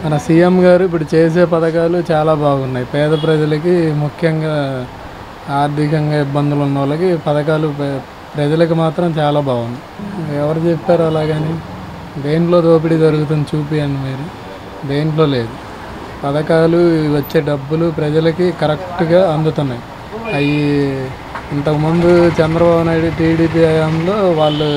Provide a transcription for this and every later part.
మన సీఎం గారు ఇప్పుడు చేసే పథకాలు చాలా బాగున్నాయి పేద ప్రజలకి ముఖ్యంగా ఆర్థికంగా ఇబ్బందులు ఉన్న వాళ్ళకి పథకాలు ప్ర- ప్రజలకు మాత్రం చాలా బాగుంది ఎవరు చెప్పారు అలాగని దేంట్లో దోపిడీ జరుగుతుంది చూపియండి మీరు దేంట్లో లేదు పథకాలు వచ్చే డబ్బులు ప్రజలకి కరెక్ట్గా అందుతున్నాయి అవి ఇంతకుముందు చంద్రబాబు నాయుడు టీడీపీ హయాంలో వాళ్ళు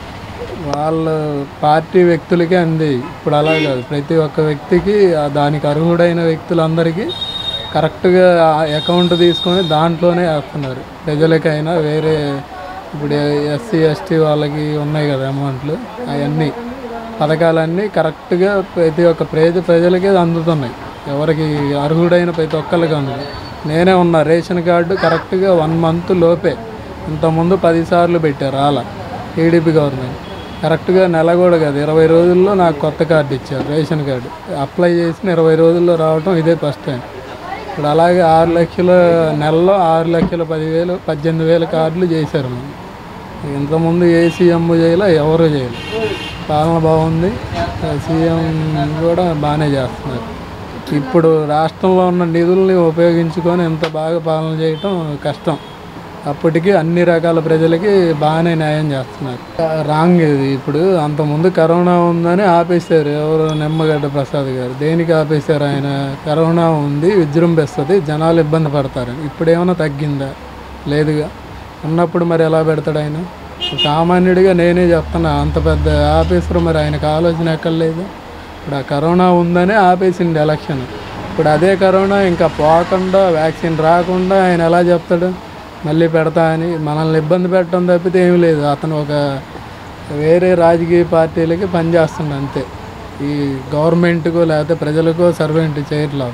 వాళ్ళ పార్టీ వ్యక్తులకే అంది ఇప్పుడు అలా కాదు ప్రతి ఒక్క వ్యక్తికి ఆ దానికి అర్హుడైన వ్యక్తులందరికీ కరెక్ట్గా అకౌంట్ తీసుకొని దాంట్లోనే వేస్తున్నారు ప్రజలకైనా వేరే ఇప్పుడు ఎస్సీ ఎస్టీ వాళ్ళకి ఉన్నాయి కదా అమౌంట్లు అవన్నీ పథకాలన్నీ కరెక్ట్గా ప్రతి ఒక్క ప్రజ ప్రజలకే అందుతున్నాయి ఎవరికి అర్హుడైన ప్రతి ఒక్కరికి అందుతుంది నేనే ఉన్నా రేషన్ కార్డు కరెక్ట్గా వన్ మంత్ లోపే ఇంతకుముందు పదిసార్లు పెట్టారు అలా టీడీపీ గవర్నమెంట్ కరెక్ట్గా నెల కూడా కాదు ఇరవై రోజుల్లో నాకు కొత్త కార్డు ఇచ్చారు రేషన్ కార్డు అప్లై చేసిన ఇరవై రోజుల్లో రావటం ఇదే ఫస్ట్ టైం ఇప్పుడు అలాగే ఆరు లక్షల నెలలో ఆరు లక్షల పదివేలు పద్దెనిమిది వేల కార్డులు చేశారు మనం ఇంతకుముందు ఏ సీఎం చేయలే ఎవరు చేయలే పాలన బాగుంది సీఎం కూడా బాగానే చేస్తున్నారు ఇప్పుడు రాష్ట్రంలో ఉన్న నిధుల్ని ఉపయోగించుకొని ఎంత బాగా పాలన చేయటం కష్టం అప్పటికి అన్ని రకాల ప్రజలకి బాగానే న్యాయం చేస్తున్నారు రాంగ్ ఇది ఇప్పుడు అంతకుముందు కరోనా ఉందని ఆపేశారు ఎవరు నిమ్మగడ్డ ప్రసాద్ గారు దేనికి ఆపేశారు ఆయన కరోనా ఉంది విజృంభిస్తుంది జనాలు ఇబ్బంది పడతారని ఇప్పుడు ఏమైనా తగ్గిందా లేదుగా ఉన్నప్పుడు మరి ఎలా పెడతాడు ఆయన సామాన్యుడిగా నేనే చెప్తున్నా అంత పెద్ద ఆఫీసర్ మరి ఆయనకు ఆలోచన ఎక్కడ లేదు ఇప్పుడు ఆ కరోనా ఉందనే ఆపేసింది ఎలక్షన్ ఇప్పుడు అదే కరోనా ఇంకా పోకుండా వ్యాక్సిన్ రాకుండా ఆయన ఎలా చెప్తాడు మళ్ళీ పెడతా అని మనల్ని ఇబ్బంది పెట్టడం తప్పితే ఏమీ లేదు అతను ఒక వేరే రాజకీయ పార్టీలకి పనిచేస్తుండ అంతే ఈ గవర్నమెంట్కో లేకపోతే ప్రజలకో సర్వెంట్ చేయట్లేదు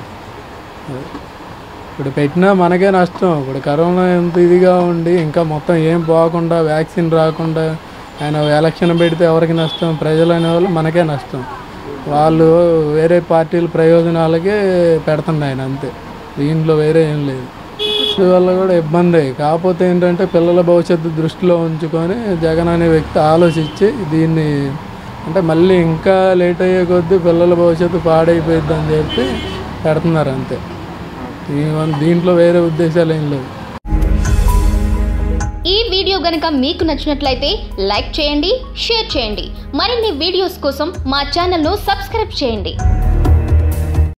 ఇప్పుడు పెట్టినా మనకే నష్టం ఇప్పుడు కరోనా ఎంత ఇదిగా ఉండి ఇంకా మొత్తం ఏం పోకుండా వ్యాక్సిన్ రాకుండా ఆయన ఎలక్షన్ పెడితే ఎవరికి నష్టం ప్రజలు అనే వాళ్ళు మనకే నష్టం వాళ్ళు వేరే పార్టీల ప్రయోజనాలకే పెడుతుండే ఆయన అంతే దీంట్లో వేరే ఏం లేదు వల్ల కూడా ఇబ్బంది కాకపోతే ఏంటంటే పిల్లల భవిష్యత్తు దృష్టిలో ఉంచుకొని జగన్ అనే వ్యక్తి ఆలోచించి దీన్ని అంటే మళ్ళీ ఇంకా లేట్ అయ్యే కొద్దీ పిల్లల భవిష్యత్తు పాడైపోయిద్ది అని చెప్పి పెడుతున్నారు అంతే దీని- దీంట్లో వేరే ఉద్దేశాలు ఏం లేవు ఈ వీడియో గనుక మీకు నచ్చినట్లయితే లైక్ చేయండి షేర్ చేయండి మరిన్ని వీడియోస్ కోసం మా ఛానల్ను సబ్స్క్రైబ్ చేయండి